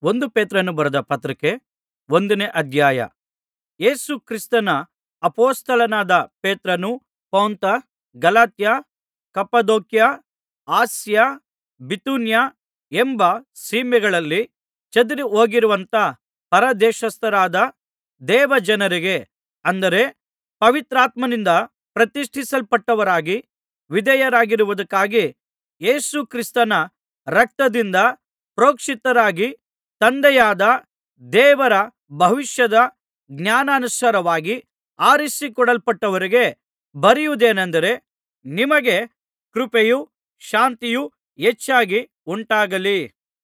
ಒಂದು ಪೇತ್ರನು ಬರೆದ ಪತ್ರಿಕೆ ಒಂದನೇ ಅಧ್ಯಾಯ ಯೇಸು ಕ್ರಿಸ್ತನ ಅಪೊಸ್ತಲನಾದ ಪೇತ್ರನು ಪೊಂತ ಗಲಾತ್ಯ ಕಪ್ಪದೋಕ್ಯ ಆಸ್ಯ ಬಿಥುನ್ಯ ಎಂಬ ಸೀಮೆಗಳಲ್ಲಿ ಚದುರಿಹೋಗಿರುವಂಥ ಪರದೇಶಸ್ಥರಾದ ದೇವಜನರಿಗೆ ಅಂದರೆ ಪವಿತ್ರಾತ್ಮನಿಂದ ಪ್ರತಿಷ್ಠಿಸಲ್ಪಟ್ಟವರಾಗಿ ವಿಧೇಯರಾಗಿರುವುದಕ್ಕಾಗಿ ಯೇಸು ಕ್ರಿಸ್ತನ ರಕ್ತದಿಂದ ಪ್ರೋಕ್ಷಿತರಾಗಿ ತಂದೆಯಾದ ದೇವರ ಭವಿಷ್ಯದ ಜ್ಞಾನಾನುಸಾರವಾಗಿ ಆರಿಸಿಕೊಳ್ಳಲ್ಪಟ್ಟವರಿಗೆ ಬರೆಯುವುದೇನೆಂದರೆ ನಿಮಗೆ ಕೃಪೆಯೂ ಶಾಂತಿಯೂ ಹೆಚ್ಚಾಗಿ ಉಂಟಾಗಲಿ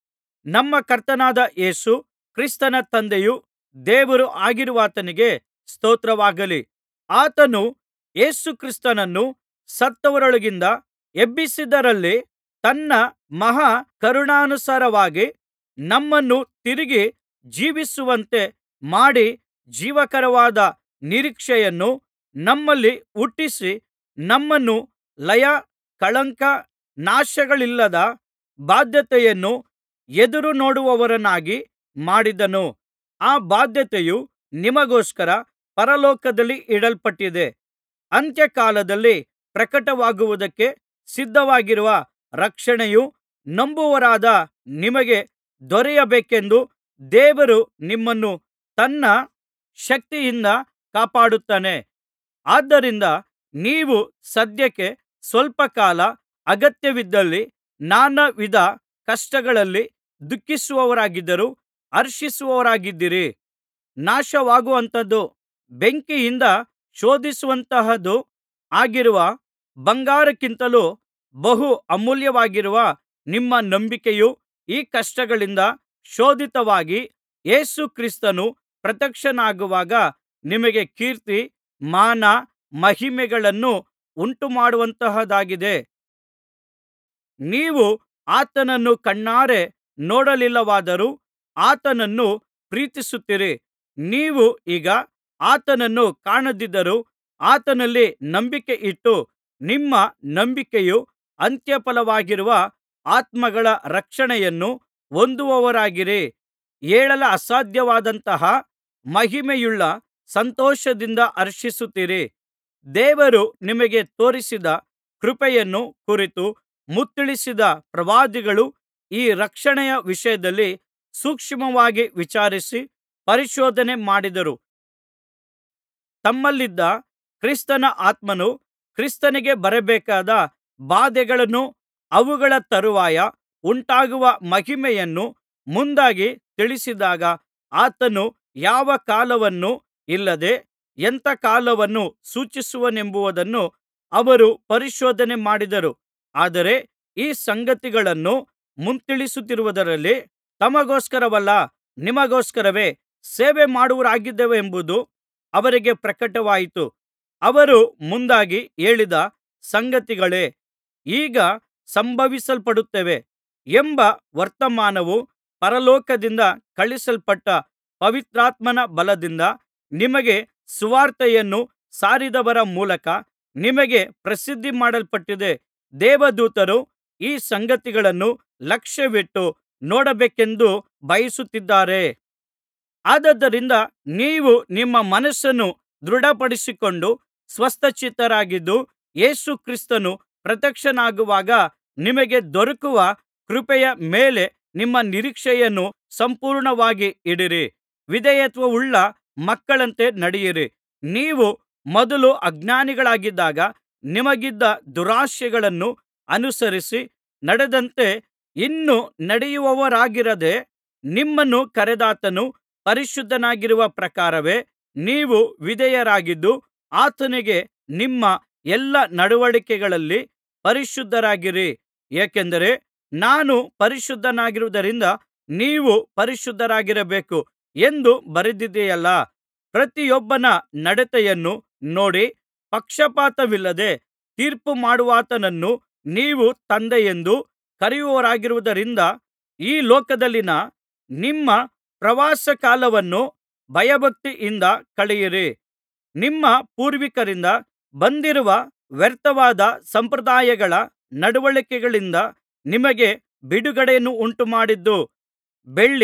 ನಮ್ಮ ಕರ್ತನಾದ ಯೇಸು ಕ್ರಿಸ್ತನ ತಂದೆಯೂ ದೇವರೂ ಆಗಿರುವಾತನಿಗೆ ಸ್ತೋತ್ರವಾಗಲಿ ಆತನು ಯೇಸು ಕ್ರಿಸ್ತನನ್ನು ಸತ್ತವರೊಳಗಿಂದ ಎಬ್ಬಿಸಿದ್ದರಲ್ಲಿ ತನ್ನ ಮಹಾ ಕರುಣಾನುಸಾರವಾಗಿ ನಮ್ಮನ್ನು ತಿರುಗಿ ಜೀವಿಸುವಂತೆ ಮಾಡಿ ಜೀವಕರವಾದ ನಿರೀಕ್ಷೆಯನ್ನು ನಮ್ಮಲ್ಲಿ ಹುಟ್ಟಿಸಿ ನಮ್ಮನ್ನು ಲಯ ಕಳಂಕ ನಾಶಗಳಿಲ್ಲದ ಬಾಧ್ಯತೆಯನ್ನು ಎದುರುನೋಡುವವರನ್ನಾಗಿ ಮಾಡಿದನು ಆ ಬಾಧ್ಯತೆಯು ನಿಮಗೋಸ್ಕರ ಪರಲೋಕದಲ್ಲಿ ಇಡಲ್ಪಟ್ಟಿದೆ ಅಂತ್ಯಕಾಲದಲ್ಲಿ ಪ್ರಕಟವಾಗುವುದಕ್ಕೆ ಸಿದ್ಧವಾಗಿರುವ ರಕ್ಷಣೆಯು ನಂಬುವವರಾದ ನಿಮಗೆ ದೊರೆಯಬೇಕೆಂದು ದೇವರು ನಿಮ್ಮನ್ನು ತನ್ನ ಶಕ್ತಿಯಿಂದ ಕಾಪಾಡುತ್ತಾನೆ ಆದ್ದರಿಂದ ನೀವು ಸದ್ಯಕ್ಕೆ ಸ್ವಲ್ಪ ಕಾಲ ಅಗತ್ಯವಿದ್ದಲ್ಲಿ ನಾನಾ ವಿಧ ಕಷ್ಟಗಳಲ್ಲಿ ದುಃಖಿಸುವವರಾಗಿದ್ದರೂ ಹರ್ಷಿಸುವವರಾಗಿದ್ದೀರಿ ನಾಶವಾಗುವಂಥದ್ದು ಬೆಂಕಿಯಿಂದ ಶೋಧಿಸುವಂತಹದ್ದೂ ಆಗಿರುವ ಬಂಗಾರಕ್ಕಿಂತಲೂ ಬಹು ಅಮೂಲ್ಯವಾಗಿರುವ ನಿಮ್ಮ ನಂಬಿಕೆಯು ಈ ಕಷ್ಟಗಳಿಂದ ಶೋಧಿತವಾಗಿ ಯೇಸು ಕ್ರಿಸ್ತನು ಪ್ರತ್ಯಕ್ಷನಾಗುವಾಗ ನಿಮಗೆ ಕೀರ್ತಿ ಮಾನ ಮಹಿಮೆಗಳನ್ನು ಉಂಟುಮಾಡುವಂತಹದ್ದಾಗಿದೆ ನೀವು ಆತನನ್ನು ಕಣ್ಣಾರೆ ನೋಡಲಿಲ್ಲವಾದರೂ ಆತನನ್ನು ಪ್ರೀತಿಸುತ್ತೀರಿ ನೀವು ಈಗ ಆತನನ್ನು ಕಾಣದಿದ್ದರೂ ಆತನಲ್ಲಿ ನಂಬಿಕೆ ಇಟ್ಟು ನಿಮ್ಮ ನಂಬಿಕೆಯ ಅಂತ್ಯಫಲವಾಗಿರುವ ಆತ್ಮಗಳ ರಕ್ಷಣೆಯನ್ನು ಹೊಂದುವವರಾಗಿರಿ ಹೇಳಲಸಾಧ್ಯವಾದಂತಹ ಮಹಿಮೆಯುಳ್ಳ ಸಂತೋಷದಿಂದ ಹರ್ಷಿಸುತ್ತೀರಿ ದೇವರು ನಿಮಗೆ ತೋರಿಸಿದ ಕೃಪೆಯನ್ನು ಕುರಿತು ಮುಂತಿಳಿಸಿದ ಪ್ರವಾದಿಗಳು ಈ ರಕ್ಷಣೆಯ ವಿಷಯದಲ್ಲಿ ಸೂಕ್ಷ್ಮವಾಗಿ ವಿಚಾರಿಸಿ ಪರಿಶೋಧನೆ ಮಾಡಿದರು ತಮ್ಮಲ್ಲಿದ್ದ ಕ್ರಿಸ್ತನ ಆತ್ಮನು ಕ್ರಿಸ್ತನಿಗೆ ಬರಬೇಕಾದ ಬಾಧೆಗಳನ್ನೂ ಅವುಗಳ ತರುವಾಯ ಉಂಟಾಗುವ ಮಹಿಮೆಯನ್ನೂ ಮುಂದಾಗಿ ತಿಳಿಸಿದಾಗ ಆತನು ಯಾವ ಕಾಲವನ್ನೂ ಇಲ್ಲದೆ ಎಂಥ ಕಾಲವನ್ನು ಸೂಚಿಸುವನೆಂಬುದನ್ನು ಅವರು ಪರಿಶೋಧನೆ ಮಾಡಿದರು ಆದರೆ ಈ ಸಂಗತಿಗಳನ್ನು ಮುಂತಿಳಿಸುತ್ತಿರುವುದರಲ್ಲಿ ತಮಗೋಸ್ಕರವಲ್ಲ ನಿಮಗೋಸ್ಕರವೇ ಸೇವೆ ಮಾಡುವವರಾಗಿದ್ದೇವೆಂಬುದು ಅವರಿಗೆ ಪ್ರಕಟವಾಯಿತು ಅವರು ಮುಂದಾಗಿ ಹೇಳಿದ ಸಂಗತಿಗಳೇ ಈಗ ಸಂಭವಿಸಲ್ಪಡುತ್ತವೆ ಎಂಬ ವರ್ತಮಾನವು ಪರಲೋಕದಿಂದ ಕಳುಹಿಸಲ್ಪಟ್ಟ ಪವಿತ್ರಾತ್ಮನ ಬಲದಿಂದ ನಿಮಗೆ ಸುವಾರ್ತೆಯನ್ನು ಸಾರಿದವರ ಮೂಲಕ ನಿಮಗೆ ಪ್ರಸಿದ್ಧಿಮಾಡಲ್ಪಟ್ಟಿದೆ ದೇವದೂತರು ಈ ಸಂಗತಿಗಳನ್ನು ಲಕ್ಷ್ಯವಿಟ್ಟು ನೋಡಬೇಕೆಂದು ಬಯಸುತ್ತಿದ್ದಾರೆ ಆದುದರಿಂದ ನೀವು ನಿಮ್ಮ ಮನಸ್ಸನ್ನು ದೃಢಪಡಿಸಿಕೊಂಡು ಸ್ವಸ್ಥಚಿತ್ತರಾಗಿದ್ದು ಯೇಸು ಕ್ರಿಸ್ತನು ಪ್ರತ್ಯಕ್ಷನಾಗುವಾಗ ನಿಮಗೆ ದೊರಕುವ ಕೃಪೆಯ ಮೇಲೆ ನಿಮ್ಮ ನಿರೀಕ್ಷೆಯನ್ನು ಸಂಪೂರ್ಣವಾಗಿ ಇಡಿರಿ ವಿಧೇಯತ್ವವುಳ್ಳ ಮಕ್ಕಳಂತೆ ನಡೆಯಿರಿ ನೀವು ಮೊದಲು ಅಜ್ಞಾನಿಗಳಾಗಿದ್ದಾಗ ನಿಮಗಿದ್ದ ದುರಾಶೆಗಳನ್ನು ಅನುಸರಿಸಿ ನಡೆದಂತೆ ಇನ್ನು ನಡೆಯುವವರಾಗಿರದೆ ನಿಮ್ಮನ್ನು ಕರೆದಾತನು ಪರಿಶುದ್ಧನಾಗಿರುವ ಪ್ರಕಾರವೇ ನೀವು ವಿಧೇಯರಾಗಿದ್ದು ಆತನಿಗೆ ನಿಮ್ಮ ಎಲ್ಲಾ ನಡವಳಿಕೆಗಳಲ್ಲಿ ಪರಿಶುದ್ಧರಾಗಿರಿ ಏಕೆಂದರೆ ನಾನು ಪರಿಶುದ್ಧನಾಗಿರುವುದರಿಂದ ನೀವು ಪರಿಶುದ್ಧರಾಗಿರಬೇಕು ಎಂದು ಬರೆದಿದೆಯಲ್ಲಾ ಪ್ರತಿಯೊಬ್ಬನ ನಡತೆಯನ್ನು ನೋಡಿ ಪಕ್ಷಪಾತವಿಲ್ಲದೆ ತೀರ್ಪುಮಾಡುವಾತನನ್ನು ನೀವು ತಂದೆಯೆಂದು ಕರೆಯುವವರಾಗಿರುವುದರಿಂದ ಈ ಲೋಕದಲ್ಲಿನ ನಿಮ್ಮ ಪ್ರವಾಸ ಕಾಲವನ್ನು ಭಯಭಕ್ತಿಯಿಂದ ಕಳೆಯಿರಿ ನಿಮ್ಮ ಪೂರ್ವಿಕರಿಂದ ಬಂದಿರುವ ವ್ಯರ್ಥವಾದ ಸಂಪ್ರದಾಯಗಳ ನಡವಳಿಕೆಗಳಿಂದ ನಿಮಗೆ ಬಿಡುಗಡೆಯನ್ನು ಉಂಟುಮಾಡಿದ್ದು ಬೆಳ್ಳಿ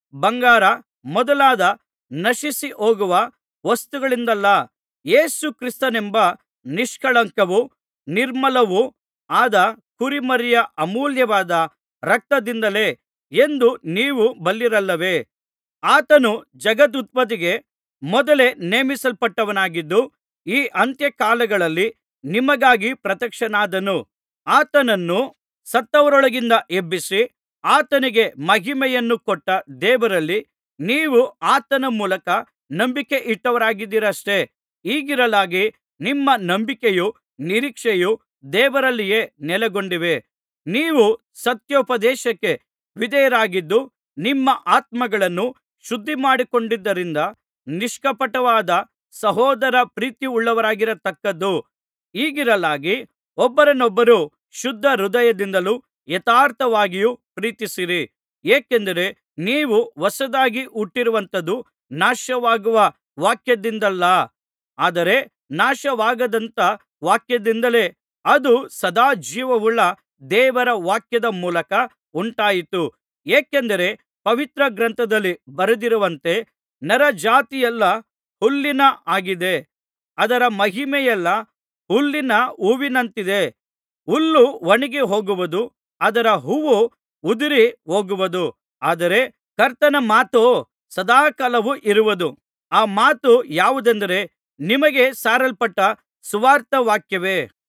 ಬಂಗಾರ ಮೊದಲಾದ ನಶಿಸಿಹೋಗುವ ವಸ್ತುಗಳಿಂದಲ್ಲ ಯೇಸು ಕ್ರಿಸ್ತನೆಂಬ ನಿಷ್ಕಳಂಕವೂ ನಿರ್ಮಲವೂ ಆದ ಕುರಿಮರಿಯ ಅಮೂಲ್ಯವಾದ ರಕ್ತದಿಂದಲೇ ಎಂದು ನೀವು ಬಲ್ಲಿರಲ್ಲವೇ ಆತನು ಜಗದುತ್ಪತ್ತಿಗೆ ಮೊದಲೇ ನೇಮಿಸಲ್ಪಟ್ಟವನಾಗಿದ್ದು ಈ ಅಂತ್ಯಕಾಲಗಳಲ್ಲಿ ನಿಮಗಾಗಿ ಪ್ರತ್ಯಕ್ಷನಾದನು ಆತನನ್ನು ಸತ್ತವರೊಳಗಿಂದ ಎಬ್ಬಿಸಿ ಆತನಿಗೆ ಮಹಿಮೆಯನ್ನು ಕೊಟ್ಟ ದೇವರಲ್ಲಿ ನೀವು ಆತನ ಮೂಲಕ ನಂಬಿಕೆಯಿಟ್ಟವರಾಗಿದ್ದೀರಷ್ಟೆ ಹೀಗಿರಲಾಗಿ ನಿಮ್ಮ ನಂಬಿಕೆಯೂ ನಿರೀಕ್ಷೆಯೂ ದೇವರಲ್ಲಿಯೇ ನೆಲೆಗೊಂಡಿವೆ ನೀವು ಸತ್ಯೋಪದೇಶಕ್ಕೆ ವಿಧೇಯರಾಗಿದ್ದು ನಿಮ್ಮ ಆತ್ಮಗಳನ್ನು ಶುದ್ಧಿಮಾಡಿಕೊಂಡದ್ದರಿಂದ ನಿಷ್ಕಪಟವಾದ ಸಹೋದರ ಪ್ರೀತಿಯುಳ್ಳವರಾಗಿರತಕ್ಕದ್ದು ಹೀಗಿರಲಾಗಿ ಒಬ್ಬರನೊಬ್ಬರು ಶುದ್ಧ ಹೃದಯದಿಂದಲೂ ಯಥಾರ್ಥವಾಗಿಯೂ ಪ್ರೀತಿಸಿರಿ ಏಕೆಂದರೆ ನೀವು ಹೊಸದಾಗಿ ಹುಟ್ಟಿರುವಂಥದ್ದು ನಾಶವಾಗುವ ವಾಕ್ಯದಿಂದಲ್ಲ ಆದರೆ ನಾಶವಾಗದಂಥ ವಾಕ್ಯದಿಂದಲೇ ಅದು ಸದಾ ಜೀವವುಳ್ಳ ದೇವರ ವಾಕ್ಯದ ಮೂಲಕ ಉಂಟಾಯಿತು ಏಕೆಂದರೆ ಪವಿತ್ರ ಗ್ರಂಥದಲ್ಲಿ ಬರೆದಿರುವಂತೆ ನರಜಾತಿಯೆಲ್ಲಾ ಹುಲ್ಲಿನ ಹಾಗಿದೆ ಅದರ ಮಹಿಮೆಯೆಲ್ಲಾ ಹುಲ್ಲಿನ ಹೂವಿನಂತಿದೆ ಹುಲ್ಲು ಒಣಗಿಹೋಗುವುದು ಅದರ ಹೂವು ಉದುರಿ ಹೋಗುವುದು ಆದರೆ ಕರ್ತನ ಮಾತೋ ಸದಾಕಾಲವೂ ಇರುವುದು ಆ ಮಾತು ಯಾವುದೆಂದರೆ ನಿಮಗೆ ಸಾರಲ್ಪಟ್ಟ ಸುವಾರ್ತಾವಾಕ್ಯವೇ